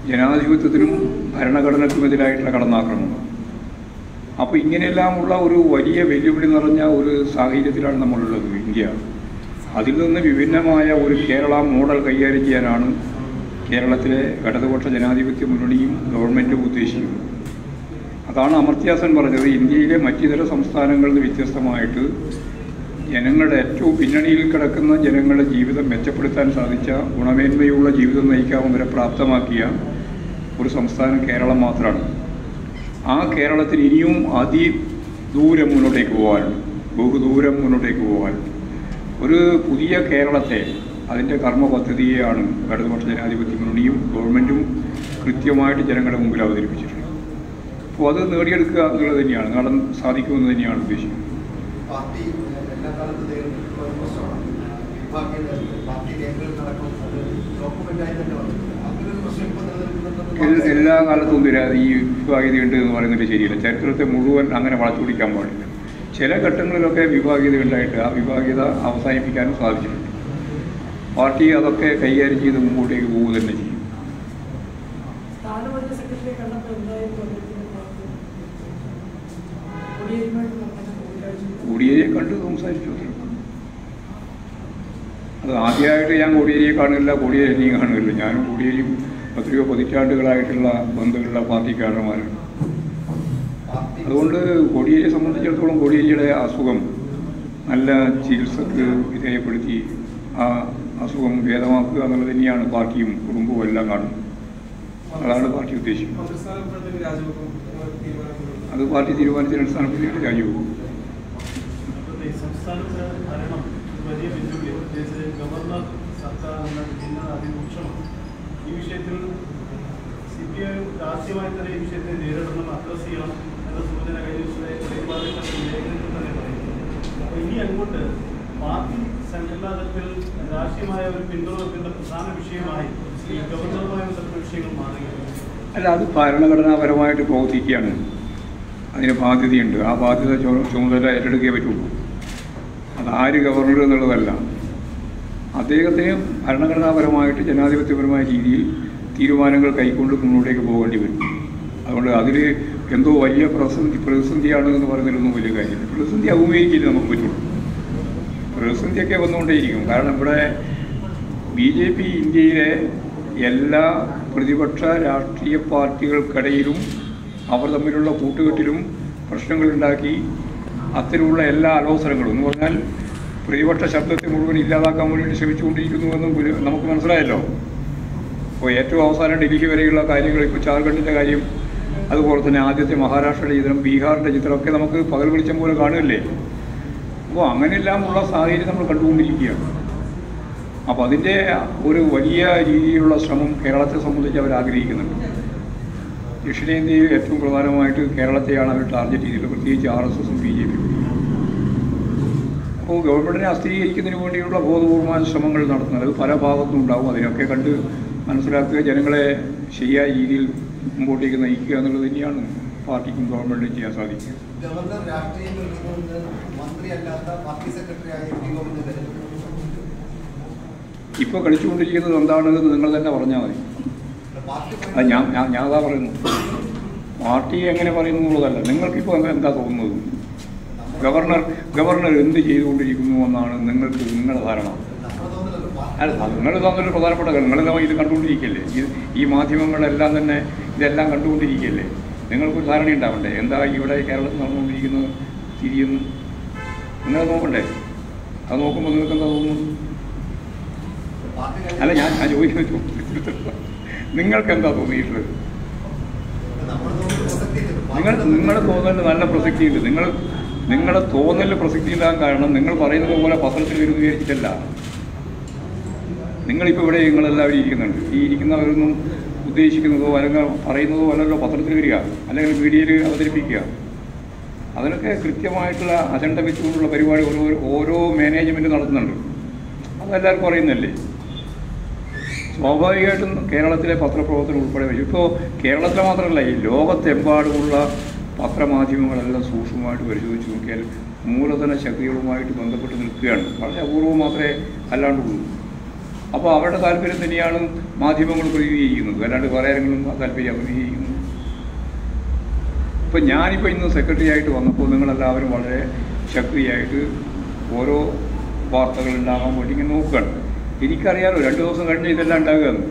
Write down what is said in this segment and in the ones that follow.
ജനാധിപത്യത്തിനും ഭരണഘടനയ്ക്കുമെതിരായിട്ടുള്ള കടന്നാക്രമണം അപ്പോൾ ഇങ്ങനെയെല്ലാമുള്ള ഒരു വലിയ വെല്ലുവിളി നിറഞ്ഞ ഒരു സാഹചര്യത്തിലാണ് നമ്മളുള്ളത് ഇന്ത്യ അതിൽ നിന്ന് വിഭിന്നമായ ഒരു കേരള മോഡൽ കൈകാര്യം ചെയ്യാനാണ് കേരളത്തിലെ ഇടതുപക്ഷ ജനാധിപത്യ മുന്നണിയും ഗവൺമെൻറ്റും ഉദ്ദേശിക്കുന്നത് അതാണ് അമർത്യാസൻ പറഞ്ഞത് ഇന്ത്യയിലെ മറ്റിതര സംസ്ഥാനങ്ങളിൽ നിന്ന് വ്യത്യസ്തമായിട്ട് ജനങ്ങളുടെ ഏറ്റവും പിന്നണിയിൽ കിടക്കുന്ന ജനങ്ങളുടെ ജീവിതം മെച്ചപ്പെടുത്താൻ സാധിച്ച ഗുണമേന്മയുള്ള ജീവിതം നയിക്കാവുന്നവരെ പ്രാപ്തമാക്കിയ ഒരു സംസ്ഥാനം കേരളം മാത്രമാണ് ആ കേരളത്തിന് ഇനിയും അതിദൂരം മുന്നോട്ടേക്ക് പോകാനുണ്ട് ബഹുദൂരം മുന്നോട്ടേക്ക് പോകാനുണ്ട് ഒരു പുതിയ കേരളത്തെ അതിൻ്റെ കർമ്മ പദ്ധതിയെയാണ് ഇടതുപക്ഷ ജനാധിപത്യ മുന്നണിയും ഗവൺമെൻറ്റും കൃത്യമായിട്ട് ജനങ്ങളുടെ മുമ്പിൽ അവതരിപ്പിച്ചിട്ടുള്ളത് അപ്പോൾ അത് നേടിയെടുക്കുക എന്നുള്ളത് തന്നെയാണ് നടൻ സാധിക്കുമെന്ന് തന്നെയാണ് ഉദ്ദേശിക്കുന്നത് പാർട്ടി എല്ലാ കാലത്തും നേരിട്ടിട്ടുള്ള ഒരു പ്രശ്നമാണ് വിഭാഗീയത പാർട്ടി രേഖകൾ നടക്കും അത് ഡോക്യുമെന്റായി തന്നെ വന്നിട്ടുണ്ട് അങ്ങനെ ഒരു പ്രശ്നം ഇപ്പം എൽ- നിലനിൽക്കുന്നുണ്ടെന്ന് എല്ലാ കാലത്തും നിര ഈ വിഭാഗീയതയുണ്ട് എന്ന് പറയുന്നത് ശരിയല്ല ചരിത്രത്തെ മുഴുവൻ അങ്ങനെ വളച്ചുപിടിക്കാൻ പാടില്ല ചില ഘട്ടങ്ങളിലൊക്കെ വിഭാഗീയത ഉണ്ടായിട്ട് ആ വിഭാഗീയത അവസാനിപ്പിക്കാനും സാധിച്ചിട്ടുണ്ട് പാർട്ടി അതൊക്കെ കൈകാര്യം ചെയ്ത് മുമ്പോട്ടേക്ക് പോവുക തന്നെ ചെയ്യും സ്ഥാനപതി സെക്രട്ടറിയെ കണ്ടപ്പോൾ എന്തായിരുന്നു അദ്ദേഹത്തിന്റെ പ്രവർത്തനം കൊടിയേരിയുമായിട്ട് നടന്ന കൂടിക്കാഴ്ച കോടിയേരിയെ കണ്ട് സംസാരിച്ചു അത്രേ ഉള്ളൂ. അത് ആദ്യമായിട്ട് ഞാൻ കോടിയേരിയെ കാണില്ല കോടിയേരി എന്നെയും കാണില്ല ഞാനും കോടിയേരിയും എത്രയോ പതിറ്റാണ്ടുകളായിട്ടുള്ള ബന്ധമുള്ള പാർട്ടിക്കാരന്മാരാണ് പാർട്ടി അതുകൊണ്ട് കോടിയേരിയെ സംബന്ധിച്ചിടത്തോളം കോടിയേരിയുടെ അസുഖം നല്ല ചികിത്സക്ക് വിധേയപ്പെടുത്തി ആ അസുഖം ഭേദമാക്കുക എന്നുള്ളത് തന്നെയാണ് പാർട്ടിയും കുടുംബവും എല്ലാം കാണുന്നത് അതാണ് പാർട്ടി ഉദ്ദേശിക്കുന്നത് മന്ത്രിസ്ഥാനം ഇപ്പോഴത്തേക്ക് രാജിവെക്കും തീരുമാനങ്ങളുണ്ട് അത് പാർട്ടി തീരുമാനത്തിന് അടിസ്ഥാനപ്പെടുത്തിയിട്ട് രാജിവെക്കും ഇപ്പോഴത്തെ ഈ സംസ്ഥാനത്ത് ഭരണം വലിയ വെല്ലുവിളി പ്രത്യേകിച്ച് ഗവർണർ സർക്കാർ എന്ന ഭിന്നത അതിരൂക്ഷമാണ് ഈ വിഷയത്തിൽ സി പി ഐ രാഷ്ട്രീയമായി തന്നെ ഈ വിഷയത്തെ നേരിടണം അഡ്രസ് ചെയ്യണം എന്ന സൂചന കഴിഞ്ഞ ദിവസത്തെ പ്രതിപാദകരുടെ ലേഖനത്തിൽ തന്നെ പറയുന്നു അപ്പോൾ ഇനി അങ്ങോട്ട് പാർട്ടി സംഘടനാ തലത്തിൽ രാഷ്ട്രീയമായ ഒരു പിന്തുണ വെക്കേണ്ട പ്രധാന വിഷയമായി ഈ ഗവർണറുമായി ബന്ധപ്പെട്ട വിഷയങ്ങൾ മാറുകയാണ് അല്ല അത് ഭരണഘടനാപരമായിട്ട് പ്രവർത്തിക്കുകയാണ് അതിന് ബാധ്യതയുണ്ട് ആ ബാധ്യത ചു- ചുമതല ഏറ്റെടുക്കേ പറ്റുള്ളൂ അത് ആര് ഗവർണർ എന്നുള്ളതല്ല അദ്ദേഹത്തിന് ഭരണഘടനാപരമായിട്ട് ജനാധിപത്യപരമായ രീതിയിൽ തീരുമാനങ്ങൾ കൈക്കൊണ്ട് മുന്നോട്ടേക്ക് പോകേണ്ടി വരും അതുകൊണ്ട് അതിൽ എന്തോ വലിയ പ്രതിസന്ധി പ്രതിസന്ധിയാണ് എന്ന് പറയുന്നതിലൊന്നും വലിയ കാര്യമില്ല പ്രതിസന്ധി അഭിമുഖീകരിക്കില്ല നമുക്ക് പറ്റുള്ളൂ പ്രതിസന്ധിയൊക്കെ വന്നുകൊണ്ടേയിരിക്കും കാരണം ഇവിടെ ബി ജെ പി ഇന്ത്യയിലെ എല്ലാ പ്രതിപക്ഷ രാഷ്ട്രീയ പാർട്ടികൾക്കിടയിലും അവർ തമ്മിലുള്ള കൂട്ടുകെട്ടിലും പ്രശ്നങ്ങളുണ്ടാക്കി അത്തരമുള്ള എല്ലാ അലോസരങ്ങളും എന്ന് പറഞ്ഞാൽ പ്രതിപക്ഷ ശബ്ദത്തെ മുഴുവൻ ഇല്ലാതാക്കാൻ വേണ്ടി ശ്രമിച്ചുകൊണ്ടിരിക്കുന്നുവെന്നും പുല- നമുക്ക് മനസ്സിലായല്ലോ അപ്പോൾ ഏറ്റവും അവസാനം ഡൽഹി വരെയുള്ള കാര്യങ്ങൾ ഇപ്പോൾ ജാർഖണ്ഡിൻ്റെ കാര്യം അതുപോലെ തന്നെ ആദ്യത്തെ മഹാരാഷ്ട്രയുടെ ചിത്രം ബീഹാറിൻ്റെ ചിത്രമൊക്കെ നമുക്ക് പകൽ വെളിച്ചം പോലെ കാണുകയല്ലേ അപ്പോൾ അങ്ങനെയെല്ലാമുള്ള സാഹചര്യം നമ്മൾ കണ്ടുകൊണ്ടിരിക്കുകയാണ് അപ്പോൾ അതിൻ്റെ ഒരു വലിയ രീതിയിലുള്ള ശ്രമം കേരളത്തെ സംബന്ധിച്ച് അവർ ആഗ്രഹിക്കുന്നുണ്ട് ദക്ഷിണേന്ത്യയിൽ ഏറ്റവും പ്രധാനമായിട്ട് കേരളത്തെയാണ് അവർ ടാർഗറ്റ് ചെയ്തിട്ടുള്ളത് പ്രത്യേകിച്ച് ആർ എസ് എസും ബി ജെ പിയും അപ്പോൾ ഗവൺമെൻറ്റിനെ അസ്ഥിരീകരിക്കുന്നതിന് വേണ്ടിയുള്ള ബോധപൂർവമായ ശ്രമങ്ങൾ നടത്തുന്നത് അത് പല ഭാഗത്തും ഉണ്ടാവും അതിനൊക്കെ കണ്ട് മനസ്സിലാക്കുക ജനങ്ങളെ ശരിയായ രീതിയിൽ മുമ്പോട്ടേക്ക് നയിക്കുക എന്നുള്ളത് തന്നെയാണ് പാർട്ടിക്കും ഗവൺമെൻറ്റിനും ചെയ്യാൻ സാധിക്കുക ഗവർണർ രാഷ്ട്രീയം കളിക്കുന്നതുകൊണ്ട് മന്ത്രിയല്ലാത്ത പാർട്ടി സെക്രട്ടറിയായ എം പി ഗോവിന്ദൻ ഇപ്പോൾ കളിച്ചുകൊണ്ടിരിക്കുന്നത് എന്താണെന്ന് നിങ്ങൾ തന്നെ പറഞ്ഞാൽ മതി പാർട്ടി അത് ഞാൻ ഞാൻ ഞാൻ അതാ പറയുന്നു പാർട്ടി എങ്ങനെ പറയുന്നു എന്നുള്ളതല്ല നിങ്ങൾക്കിപ്പോൾ എന്താ എന്താ തോന്നുന്നത് ഗവർണർ ഗവർണർ എന്ത് ചെയ്തുകൊണ്ടിരിക്കുന്നു എന്നാണ് നിങ്ങൾക്ക് നിങ്ങളുടെ ധാരണ നമ്മുടെ തോന്നലല്ലോ പാർട്ടി അല്ല നിങ്ങൾ തന്നൊരു പ്രധാനപ്പെട്ട കാര്യം നിങ്ങളെല്ലാം ഇത് കണ്ടുകൊണ്ടിരിക്കുകയല്ലേ ഇത് ഈ മാധ്യമങ്ങളെല്ലാം തന്നെ ഇതെല്ലാം കണ്ടുകൊണ്ടിരിക്കുകയല്ലേ നിങ്ങൾക്കൊരു ധാരണ ഉണ്ടാവണ്ടേ എന്താ ഇവിടെ കേരളത്തിൽ നടന്നുകൊണ്ടിരിക്കുന്നത് തിരിയുന്നു നിങ്ങൾ നോക്കണ്ടേ അത് നോക്കുമ്പോൾ നിങ്ങൾക്ക് എന്താ തോന്നുന്നത് പാർട്ടി അല്ല ഞാൻ ഞാൻ ചോദിക്കുന്ന ചോദ്യത്തിന് നിങ്ങൾക്ക് എന്താ തോന്നിയിട്ടുള്ളത് നമ്മുടെ തോന്നൽ പ്രസക്തിയില്ല നിങ്ങൾ നിങ്ങളുടെ തോന്നലിന് നല്ല പ്രസക്തിയുണ്ട് നിങ്ങൾ നിങ്ങളുടെ തോന്നലിന് പ്രസക്തി ഉണ്ടാകാൻ കാരണം നിങ്ങൾ പറയുന്നത് പോലെ പത്രത്തിൽ വരുന്ന വിചാരിച്ചിട്ടല്ല നിങ്ങളിപ്പോൾ ഇവിടെ നിങ്ങളെല്ലാവരും ഇരിക്കുന്നുണ്ട് ഈ ഇരിക്കുന്നവരൊന്നും ഉദ്ദേശിക്കുന്നതോ അല്ലെങ്കിൽ പറയുന്നതോ അല്ലല്ലോ പത്രത്തിൽ വരിക അല്ലെങ്കിൽ മീഡിയയിൽ അവതരിപ്പിക്കുക അതിനൊക്കെ കൃത്യമായിട്ടുള്ള അജണ്ട വെച്ചുകൊണ്ടുള്ള പരിപാടി ഓരോ ഓരോ മാനേജ്മെൻറ്റ് നടത്തുന്നുണ്ട് അതെല്ലാവർക്കും അറിയുന്നല്ലേ സ്വാഭാവികമായിട്ടും കേരളത്തിലെ പത്രപ്രവർത്തനം ഉൾപ്പെടെ വരും ഇപ്പോൾ കേരളത്തിൽ മാത്രമല്ല ഈ ലോകത്തെമ്പാടുമുള്ള പത്രമാധ്യമങ്ങളെല്ലാം സൂക്ഷ്മമായിട്ട് പരിശോധിച്ച് നോക്കിയാൽ മൂലധന ശക്തികളുമായിട്ട് ബന്ധപ്പെട്ട് നിൽക്കുകയാണ് വളരെ അപൂർവം മാത്രമേ അല്ലാണ്ടുള്ളൂ അപ്പോൾ അവരുടെ താല്പര്യം തന്നെയാണ് മാധ്യമങ്ങൾ പ്രതിനിധീകരിക്കുന്നത് അല്ലാണ്ട് വേറെ ആരെങ്കിലും ആ താല്പര്യം പ്രതിനിധീകരിക്കുന്നത് ഇപ്പം ഞാനിപ്പോൾ ഇന്ന് സെക്രട്ടറി ആയിട്ട് വന്നപ്പോൾ നിങ്ങളെല്ലാവരും വളരെ ശക്തിയായിട്ട് ഓരോ വാർത്തകൾ ഉണ്ടാകാൻ വേണ്ടി ഇങ്ങനെ നോക്കുകയാണ് എനിക്കറിയാലോ രണ്ട് ദിവസം കഴിഞ്ഞ് ഇതെല്ലാം ഉണ്ടാകുകയെന്ന്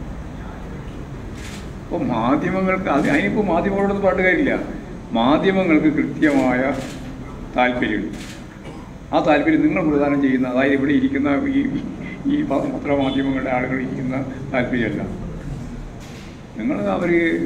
അപ്പോൾ മാധ്യമങ്ങൾക്ക് അത് അതിനിപ്പോൾ മാധ്യമങ്ങളോടൊന്നും പറഞ്ഞിട്ട് കാര്യമില്ല മാധ്യമങ്ങൾക്ക് കൃത്യമായ താല്പര്യമുണ്ട് ആ താല്പര്യം നിങ്ങൾ പ്രദാനം ചെയ്യുന്ന അതായത് ഇവിടെ ഇരിക്കുന്ന ഈ ഈ പ- പത്രമാധ്യമങ്ങളുടെ ആളുകൾ ഇരിക്കുന്ന താല്പര്യമല്ല നിങ്ങൾ അവർ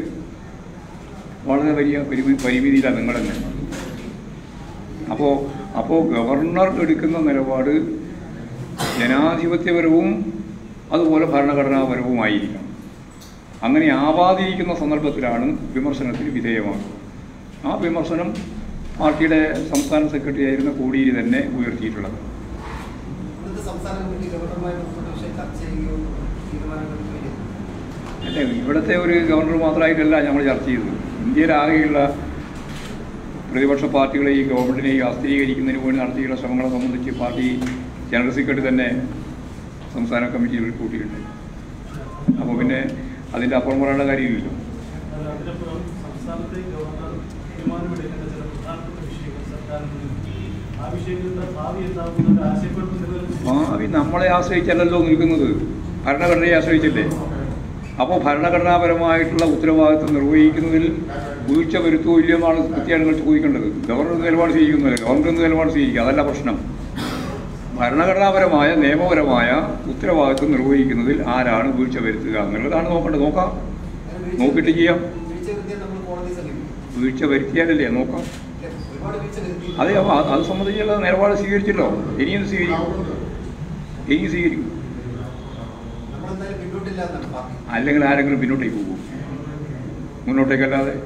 വളരെ വലിയ പരിമി പരിമിതിയിലാണ് നിങ്ങൾ തന്നെ അപ്പോൾ അപ്പോൾ ഗവർണർ എടുക്കുന്ന നിലപാട് ജനാധിപത്യപരവും അതുപോലെ ഭരണഘടനാപരവുമായിരിക്കണം അങ്ങനെ ആവാതിരിക്കുന്ന സന്ദർഭത്തിലാണ് വിമർശനത്തിന് വിധേയമാകുന്നത് ആ വിമർശനം പാർട്ടിയുടെ സംസ്ഥാന സെക്രട്ടറി ആയിരുന്ന കോടിയേരി തന്നെ ഉയർത്തിയിട്ടുള്ളത് ഇന്നത്തെ സംസ്ഥാന കമ്മിറ്റി ഗവർണറുമായി ബന്ധപ്പെട്ട വിഷയം ചർച്ച ചെയ്യുകയോ തീരുമാനമെടുക്കുകയോ അല്ല ഇവിടുത്തെ ഒരു ഗവർണർ മാത്രമായിട്ടല്ല ഞങ്ങൾ ചർച്ച ചെയ്തത് ഇന്ത്യയിലാകെയുള്ള പ്രതിപക്ഷ പാർട്ടികളെ ഈ ഗവൺമെൻറ്റിനെ ഈ അസ്ഥിരീകരിക്കുന്നതിന് വേണ്ടി നടത്തിയുള്ള ശ്രമങ്ങളെ സംബന്ധിച്ച് പാർട്ടി ജനറൽ സെക്രട്ടറി തന്നെ സംസ്ഥാന കമ്മിറ്റിയിൽ കൂട്ടിയിട്ടുണ്ട് അപ്പോൾ പിന്നെ അതിൻ്റെ അപ്പുറം പറയേണ്ട കാര്യമില്ലല്ലോ അത് അതിനപ്പുറം സംസ്ഥാനത്തെ ഗവർണർ തീരുമാനമെടുക്കേണ്ട ചില പ്രധാനപ്പെട്ട വിഷയങ്ങൾ സർക്കാരിന് മുന്നിൽ ആ വിഷയങ്ങളുടെ ഭാവി എന്താകുന്ന ഒരു ആശയക്കുഴപ്പം നിലനിൽക്കുന്നു ഭാവി നമ്മളെ ആശ്രയിച്ചല്ലല്ലോ നിൽക്കുന്നത് ഭരണഘടനയെ ആശ്രയിച്ചല്ലേ അപ്പോൾ ഭരണഘടനാപരമായിട്ടുള്ള ഉത്തരവാദിത്വം നിർവഹിക്കുന്നതിൽ വീഴ്ച വരുത്തുമോ ഇല്ലയെന്നാണ് കൃത്യമാണ് നിങ്ങൾ ചോദിക്കേണ്ടത് ഗവർണർ നിലപാട് സ്വീകരിക്കുന്നില്ല ഗവർണർ എന്ത് നിലപാട് സ്വീകരിക്കുക അതല്ല പ്രശ്നം ഭരണഘടനാപരമായ നിയമപരമായ ഉത്തരവാദിത്വം നിർവഹിക്കുന്നതിൽ ആരാണ് വീഴ്ച വരുത്തുക എന്നുള്ളതാണ് നോക്കേണ്ടത് നോക്കാം നോക്കിയിട്ട് ചെയ്യാം വീഴ്ച വരുത്തിയാൽ നമ്മൾ കോടതി സമീപിക്കും വീഴ്ച വരുത്തിയാലല്ലേ നോക്കാം ഇല്ലേ? ഒരുപാട് വീഴ്ച വരുത്തി അതെ അപ്പോൾ അത് അത് സംബന്ധിച്ചുള്ള നിലപാട് സ്വീകരിച്ചല്ലോ ഇനിയും സ്വീകരിക്കും ഇനിയും സ്വീകരിക്കും നമ്മളെന്തായാലും പിന്നോട്ടില്ല എന്നാണ് പാർട്ടി അല്ലെങ്കിൽ ആരെങ്കിലും പിന്നോട്ടേക്ക് പോകും മുന്നോട്ടേക്കല്ലാതെ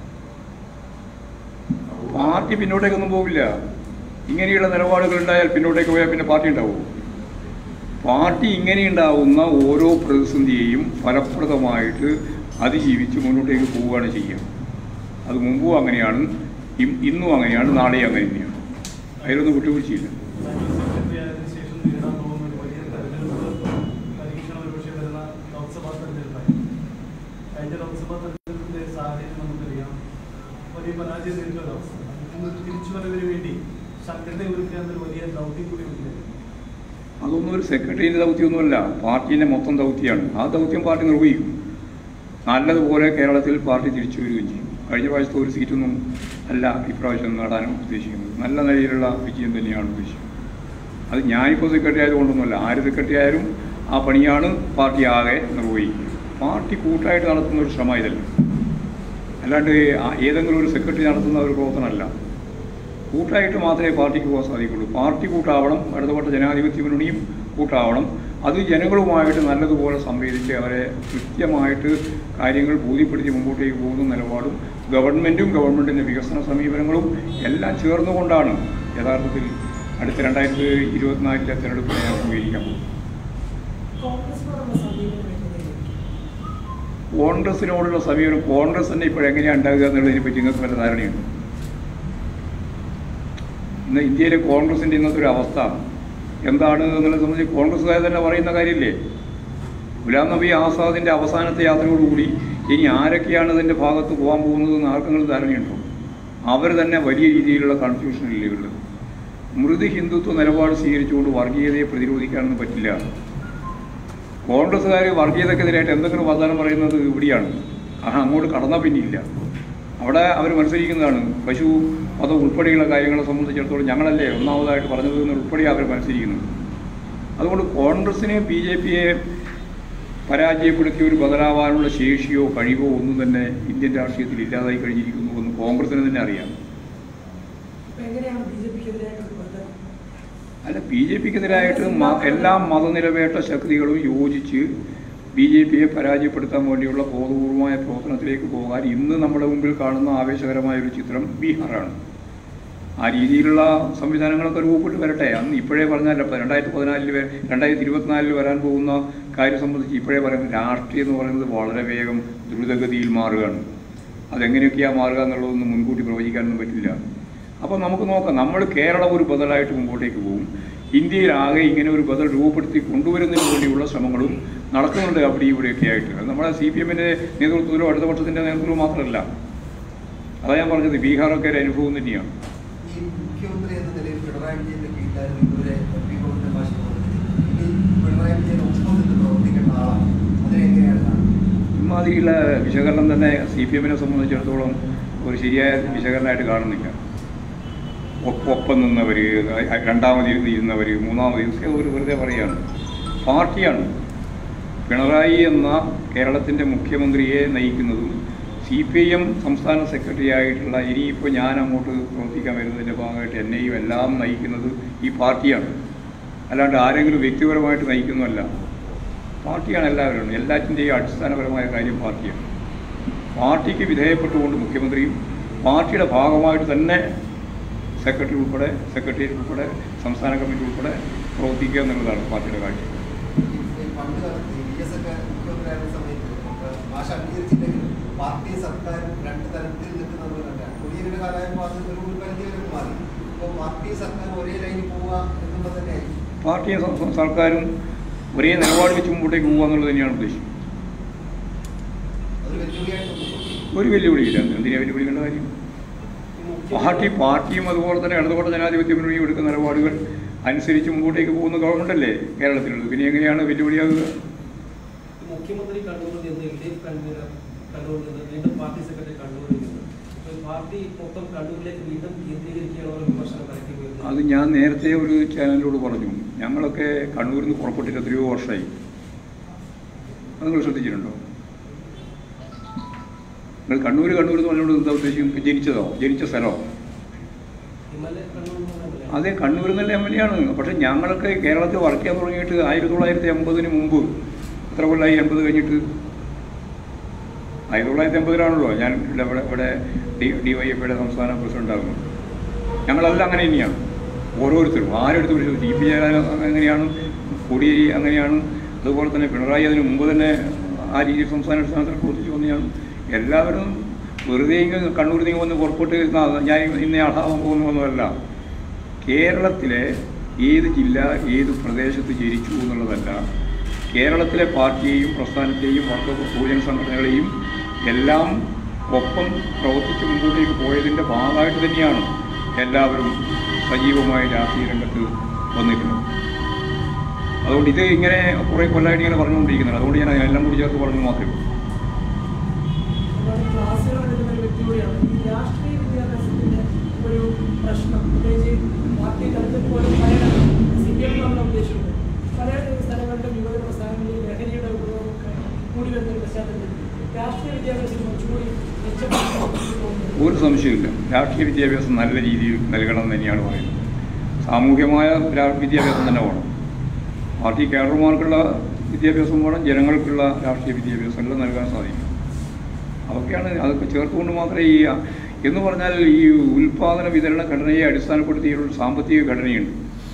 പാർട്ടി പിന്നോട്ടേക്കൊന്നും പോകില്ല ഇങ്ങനെയുള്ള നിലപാടുകൾ ഉണ്ടായാൽ പിന്നോട്ടേക്ക് പോയാൽ പിന്നെ പാർട്ടി ഉണ്ടാവും പാർട്ടി ഇങ്ങനെയുണ്ടാവുന്ന ഓരോ പ്രതിസന്ധിയെയും ഫലപ്രദമായിട്ട് അതിജീവിച്ച് മുന്നോട്ടേക്ക് പോവുകയാണ് ചെയ്യുക അത് മുമ്പും അങ്ങനെയാണ് ഇം- ഇന്നും അങ്ങനെയാണ് നാളെയും അങ്ങനെ തന്നെയാണ് അതിലൊന്നും വിട്ടുവീഴ്ചയില്ല സെക്രട്ടറി ആയതിനു ശേഷം നേരിടാൻ പോകുന്ന ഒരു വലിയ തെരഞ്ഞെടുപ്പ് പരീക്ഷണം ഒരുപക്ഷെ വരുന്ന ലോക്സഭാ തെരഞ്ഞെടുപ്പായി കഴിഞ്ഞ ലോക്സഭാ തെരഞ്ഞെടുപ്പിന്റെ സാഹചര്യം നമുക്കറിയാം വലിയ പരാജയം നേരിട്ട ഒരു അവസ്ഥ അതിൽ നിന്ന് തിരിച്ചുവരവിന് വേണ്ടി സംഘടന ഒരുക്കുക എന്നൊരു വലിയ ദൗത്യം കൂടി ഉണ്ട് അതൊന്നും ഒരു സെക്രട്ടറിൻ്റെ ദൗത്യമൊന്നുമല്ല പാർട്ടീൻ്റെ മൊത്തം ദൗത്യമാണ് ആ ദൗത്യം പാർട്ടി നിർവഹിക്കും നല്ലതുപോലെ കേരളത്തിൽ പാർട്ടി തിരിച്ചു വരികയും ചെയ്യും കഴിഞ്ഞ പ്രാവശ്യത്തെ ഒരു സീറ്റൊന്നും അല്ല ഇപ്രാവശ്യം നേടാൻ ഉദ്ദേശിക്കുന്നത് നല്ല നിലയിലുള്ള വിജയം തന്നെയാണ് ഉദ്ദേശിക്കുന്നത് അത് ഞാനിപ്പോൾ സെക്രട്ടറി ആയതുകൊണ്ടൊന്നുമല്ല ആര് സെക്രട്ടറി ആയാലും ആ പണിയാണ് പാർട്ടി ആകെ നിർവഹിക്കുക പാർട്ടി കൂട്ടായിട്ട് നടത്തുന്ന ഒരു ശ്രമം ഇതല്ല അല്ലാണ്ട് ആ- ഏതെങ്കിലും ഒരു സെക്രട്ടറി നടത്തുന്ന ഒരു പ്രവർത്തനമല്ല കൂട്ടായിട്ട് മാത്രമേ പാർട്ടിക്ക് പോകാൻ സാധിക്കുള്ളൂ പാർട്ടി കൂട്ടാവണം ഇടതുപെട്ട ജനാധിപത്യ മുന്നണിയും കൂട്ടാവണം അത് ജനങ്ങളുമായിട്ട് നല്ലതുപോലെ സംവേദിച്ച് അവരെ കൃത്യമായിട്ട് കാര്യങ്ങൾ ബോധ്യപ്പെടുത്തി മുമ്പോട്ടേക്ക് പോകുന്ന നിലപാടും ഗവൺമെൻറ്റും ഗവൺമെൻറ്റിൻ്റെ വികസന സമീപനങ്ങളും എല്ലാം ചേർന്നുകൊണ്ടാണ് യഥാർത്ഥത്തിൽ അടുത്ത രണ്ടായിരത്തി ഇരുപത്തിനാലിലെ തെരഞ്ഞെടുപ്പിനെ അഭിമുഖീകരിക്കാൻ പോകുന്നത് കോൺഗ്രസിനോടുള്ള സമീപനം എങ്ങനെയായിരിക്കും കോൺഗ്രസിനോടുള്ള സമീപനം കോൺഗ്രസ് തന്നെ ഇപ്പോഴെങ്ങനെയാണ് ഉണ്ടാകുക എന്നുള്ളതിനെ പറ്റി നിങ്ങൾക്ക് വല്ല ധാരണയുണ്ട് ഇന്ന് ഇന്ത്യയിലെ കോൺഗ്രസിൻ്റെ ഇന്നത്തെ ഒരു അവസ്ഥ എന്താണ് എന്നുള്ളത് സംബന്ധിച്ച് കോൺഗ്രസ്സുകാർ തന്നെ പറയുന്ന കാര്യമില്ലേ ഗുലാം നബി ആസാദിൻ്റെ അവസാനത്തെ യാത്രയോടുകൂടി ഇനി ആരൊക്കെയാണ് ഇതിൻ്റെ ഭാഗത്ത് പോകാൻ പോകുന്നത് എന്ന് ആർക്കെങ്കിലും ധാരണയുണ്ടോ അവർ തന്നെ വലിയ രീതിയിലുള്ള കൺഫ്യൂഷനില്ലേ ഉള്ളത് മൃദു ഹിന്ദുത്വ നിലപാട് സ്വീകരിച്ചുകൊണ്ട് വർഗീയതയെ പ്രതിരോധിക്കാനൊന്നും പറ്റില്ല കോൺഗ്രസ്സുകാർ വർഗീയതക്കെതിരായിട്ട് എന്തെങ്കിലും വാഗ്ദാനം പറയുന്നത് ഇവിടെയാണ് ആ അങ്ങോട്ട് കടന്നാൽ പിന്നെയില്ല അവിടെ അവർ മത്സരിക്കുന്നതാണ് പശു മതം ഉൾപ്പെടെയുള്ള കാര്യങ്ങളെ സംബന്ധിച്ചിടത്തോളം ഞങ്ങളല്ലേ ഒന്നാമതായിട്ട് പറഞ്ഞത് എന്ന് ഉൾപ്പെടെ അവർ മത്സരിക്കുന്നത് അതുകൊണ്ട് കോൺഗ്രസിനെ ബി ജെ പിയെ പരാജയപ്പെടുത്തി ഒരു ബദലാവാനുള്ള ശേഷിയോ കഴിവോ ഒന്നും തന്നെ ഇന്ത്യൻ രാഷ്ട്രീയത്തിൽ ഇല്ലാതായി കഴിഞ്ഞിരിക്കുന്നു എന്ന് കോൺഗ്രസിന് തന്നെ അറിയാം അപ്പൊ എങ്ങനെയാണ് ബി ജെ പിക്കെതിരായിട്ടൊരു ബന്ധം അല്ല ബി ജെ പിക്കെതിരായിട്ട് മ- എല്ലാ മതനിരപേക്ഷ ശക്തികളും യോജിച്ച് ബി ജെ പിയെ പരാജയപ്പെടുത്താൻ വേണ്ടിയുള്ള ബോധപൂർവമായ പ്രവർത്തനത്തിലേക്ക് പോകാൻ ഇന്ന് നമ്മുടെ മുമ്പിൽ കാണുന്ന ആവേശകരമായ ഒരു ചിത്രം ബീഹാറാണ് ആ രീതിയിലുള്ള സംവിധാനങ്ങളൊക്കെ രൂപപ്പെട്ട് വരട്ടെ അന്ന് ഇപ്പോഴേ പറഞ്ഞാൽ ഇപ്പം രണ്ടായിരത്തി പതിനാലിൽ രണ്ടായിരത്തി ഇരുപത്തിനാലിൽ വരാൻ പോകുന്ന കാര്യം സംബന്ധിച്ച് ഇപ്പോഴേ പറയുന്നത് രാഷ്ട്രീയം എന്ന് പറയുന്നത് വളരെ വേഗം ദ്രുതഗതിയിൽ മാറുകയാണ് അതെങ്ങനെയൊക്കെയാണ് മാറുക എന്നുള്ളതൊന്നും മുൻകൂട്ടി പ്രവചിക്കാനൊന്നും പറ്റില്ല അപ്പോൾ നമുക്ക് നോക്കാം നമ്മൾ കേരളം ഒരു ബദലായിട്ട് മുമ്പോട്ടേക്ക് പോകും ഇന്ത്യയിലാകെ ഇങ്ങനെ ഒരു ബദൽ രൂപപ്പെടുത്തി കൊണ്ടുവരുന്നതിന് വേണ്ടിയുള്ള ശ്രമങ്ങളും നടക്കുന്നുണ്ട് അവിടെ ഇവിടെയൊക്കെ ആയിട്ട് അത് നമ്മുടെ സി പി എമ്മിൻ്റെ നേതൃത്വത്തിലോ അടുത്ത പക്ഷത്തിൻ്റെ നേതൃത്വത്തിലോ മാത്രമല്ല അതാ ഞാൻ പറഞ്ഞത് ബീഹാറൊക്കെ ഒരു അനുഭവം തന്നെയാണ് ഈ മുഖ്യമന്ത്രി എന്ന നിലയിൽ പിണറായി വിജയന്റെ കീഴിലായിരുന്നു ഇതുവരെ എം പി ഗോവിന്ദൻ മാഷ് പ്രവർത്തിച്ചത്. ഇനി പിണറായി വിജയൻ ഒപ്പം നിന്ന് പ്രവർത്തിക്കേണ്ട ആളാണ് അതിനെങ്ങനെയാണ് കാണുന്നത് ഇമാതിരിയുള്ള വിശകലനം തന്നെ സി പി എമ്മിനെ സംബന്ധിച്ചിടത്തോളം ഒരു ശരിയായ വിശകലനമായിട്ട് കാണുന്നില്ല ഒ- ഒപ്പം നിന്നവർ രണ്ടാമത് ഇരുന്നവർ മൂന്നാമത് ഇരുന്നവർ ഒരു വെറുതെ പറയുകയാണ് പാർട്ടിയാണ് പിണറായി എന്ന കേരളത്തിൻ്റെ മുഖ്യമന്ത്രിയെ നയിക്കുന്നതും സി പി ഐ എം സംസ്ഥാന സെക്രട്ടറി ആയിട്ടുള്ള ഇനിയിപ്പോൾ ഞാൻ അങ്ങോട്ട് പ്രവർത്തിക്കാൻ വരുന്നതിൻ്റെ ഭാഗമായിട്ട് എന്നെയും എല്ലാം നയിക്കുന്നത് ഈ പാർട്ടിയാണ് അല്ലാണ്ട് ആരെങ്കിലും വ്യക്തിപരമായിട്ട് നയിക്കുന്നതല്ല പാർട്ടിയാണ് എല്ലാവരും എല്ലാറ്റിൻ്റെയും അടിസ്ഥാനപരമായ കാര്യം പാർട്ടിയാണ് പാർട്ടിക്ക് വിധേയപ്പെട്ടുകൊണ്ട് മുഖ്യമന്ത്രിയും പാർട്ടിയുടെ ഭാഗമായിട്ട് തന്നെ സെക്രട്ടറി ഉൾപ്പെടെ സെക്രട്ടേറിയറ്റ് ഉൾപ്പെടെ സംസ്ഥാന കമ്മിറ്റി ഉൾപ്പെടെ പ്രവർത്തിക്കുക എന്നുള്ളതാണ് പാർട്ടിയുടെ കാഴ്ച ഈ പണ്ട് കാലത്ത് വി എസ് ഒക്കെ മുഖ്യമന്ത്രിയായിരുന്ന സമയത്ത് മാഷ അംഗീകരിച്ചില്ലെങ്കിലും പാർട്ടി സർക്കാർ രണ്ട് തരത്തിൽ നിൽക്കുന്നത് കണ്ടാണ് കൊടിയേരിയുടെ കാലമായപ്പോൾ അത് ഒരു ഒരു പരിധി വരെ മാറി അപ്പോൾ പാർട്ടി സർക്കാർ ഒരേ ലൈനിൽ പോവുക എന്നുള്ളത് തന്നെയായിരിക്കും പാർട്ടിയും സ- സ- സർക്കാരും ഒരേ നിലപാട് വെച്ച് മുമ്പോട്ടേക്ക് പോകുക എന്നുള്ളത് തന്നെയാണ് ഉദ്ദേശം അതൊരു വെല്ലുവിളിയായിട്ടൊന്നും ഒരു വെല്ലുവിളിയില്ല എന്തിനാ വെല്ലുവിളിക്കേണ്ട കാര്യം പാർട്ടി പാർട്ടിയും അതുപോലെ തന്നെ ഇടതുപക്ഷ ജനാധിപത്യ മുന്നണിയും എടുക്കുന്ന നിലപാടുകൾ അനുസരിച്ച് മുമ്പോട്ടേക്ക് പോകുന്ന ഗവൺമെൻറ്റല്ലേ കേരളത്തിലുള്ളത് പിന്നെ എങ്ങനെയാണ് വെല്ലുവിളിയാകുക മുഖ്യമന്ത്രി കണ്ണൂരിൽ നിന്ന് എൽ ഡി എഫ് കൺവീനർ കണ്ണൂരിൽ നിന്ന് വീണ്ടും പാർട്ടി സെക്രട്ടറി കണ്ണൂരിൽ നിന്ന് അപ്പോൾ പാർട്ടി മൊത്തം കണ്ണൂരിലേക്ക് വീണ്ടും കേന്ദ്രീകരിക്കുകയാണോ വിമർശനം പരത്തി വരുന്നത് അത് ഞാൻ നേരത്തെ ഒരു ചാനലിനോട് പറഞ്ഞു ഞങ്ങളൊക്കെ കണ്ണൂരിൽ നിന്ന് പുറപ്പെട്ടിട്ട് എത്രയോ വർഷമായി അത് നിങ്ങൾ ശ്രദ്ധിച്ചിട്ടുണ്ടോ നിങ്ങൾ കണ്ണൂർ കണ്ണൂർ എന്ന് പറഞ്ഞുകൊണ്ട് എന്താ ഉദ്ദേശിക്കുന്നത് ജനിച്ചതോ ജനിച്ച സ്ഥലമോ ഹിമാലയ കണ്ണൂർ എന്ന് പറഞ്ഞാൽ അതെ കണ്ണൂർ നല്ല എം എൽ എ ആണ് പക്ഷേ ഞങ്ങളൊക്കെ കേരളത്തിൽ വർക്ക് ചെയ്യാൻ തുടങ്ങിയിട്ട് ആയിരത്തി തൊള്ളായിരത്തി എൺപതിന് മുമ്പ് എത്ര കൊല്ലമായി എൺപത് കഴിഞ്ഞിട്ട് ആയിരത്തി തൊള്ളായിരത്തി എൺപതിലാണല്ലോ ഞാൻ ഇവിടെ ഇവിടെ ഇവിടെ ഡി ഡി വൈ എഫ് ഐയുടെ സംസ്ഥാന പ്രസിഡന്റ് ആകുന്നത് ഞങ്ങളെല്ലാം അങ്ങനെ തന്നെയാണ് ഓരോരുത്തരും ആരെടുത്ത് വിളിച്ചത് ടി പി ജയരാജൻ അങ്ങനെയാണ് കോടിയേരി അങ്ങനെയാണ് അതുപോലെ തന്നെ പിണറായി അതിന് മുമ്പ് തന്നെ ആ രീതിയിൽ സംസ്ഥാന അടിസ്ഥാനത്തിൽ പ്രവർത്തിച്ചു വന്നെയാണ് എല്ലാവരും വെറുതെ ഇങ്ങ് കണ്ണൂർ നീങ്ങി വന്ന് പുറപ്പെട്ട് "ആ, ഞാൻ ഇന്ന ആളാവാൻ പോകുന്നതൊന്നുമല്ല കേരളത്തിലെ ഏത് ജില്ല ഏത് പ്രദേശത്ത് ജനിച്ചു എന്നുള്ളതല്ല കേരളത്തിലെ പാർട്ടിയെയും പ്രസ്ഥാനത്തെയും വർഗ ഭൂജന സംഘടനകളെയും എല്ലാം ഒപ്പം പ്രവർത്തിച്ച് മുമ്പോട്ടേക്ക് പോയതിൻ്റെ ഭാഗമായിട്ട് തന്നെയാണ് എല്ലാവരും സജീവമായ രാഷ്ട്രീയ രംഗത്ത് വന്നിട്ടുള്ളത് അതുകൊണ്ട് ഇത് ഇങ്ങനെ കുറേ കൊല്ലമായിട്ട് ഇങ്ങനെ പറഞ്ഞുകൊണ്ടിരിക്കുന്നത് അതുകൊണ്ട് ഞാൻ എല്ലാം കൂടി ചേർത്ത് പറഞ്ഞു മാത്രമേ ഉള്ളൂ ഒരുപാട് ക്ലാസ്സുകൾ എടുക്കുന്ന ഒരു വ്യക്തി കൂടിയാണ് ഈ രാഷ്ട്രീയ വിദ്യാഭ്യാസത്തിന്റെ ഒരു പ്രശ്നം പ്രത്യേകിച്ച് പാർട്ടി തലത്തിൽ പോലും പല സി പി എം നമ്മുടെ ഉദ്ദേശമുണ്ട് പല സ്ഥലങ്ങളിലും യുവജന പ്രസ്ഥാനങ്ങളിൽ ലഹരിയുടെ ഉപയോഗമൊക്കെ കൂടി വരുന്ന ഒരു പശ്ചാത്തലത്തിൽ രാഷ്ട്രീയ വിദ്യാഭ്യാസം കുറച്ചുകൂടി മെച്ചപ്പെടുത്തുന്നു ഒരു സംശയമില്ല രാഷ്ട്രീയ വിദ്യാഭ്യാസം നല്ല രീതിയിൽ നൽകണം എന്ന് തന്നെയാണ് പറയുന്നത് സാമൂഹ്യമായ രാ- വിദ്യാഭ്യാസം തന്നെ വേണം പാർട്ടി കേഡർമാർക്കുള്ള വിദ്യാഭ്യാസം വേണം ജനങ്ങൾക്കുള്ള രാഷ്ട്രീയ വിദ്യാഭ്യാസം എല്ലാം നൽകാൻ സാധിക്കും അതൊക്കെയാണ് അതൊക്കെ ചേർത്തുകൊണ്ട് മാത്രമേ ഈ എന്ന് പറഞ്ഞാൽ ഈ ഉൽപാദന വിതരണ ഘടനയെ അടിസ്ഥാനപ്പെടുത്തിയുള്ള ഒരു സാമ്പത്തിക ഘടനയുണ്ട്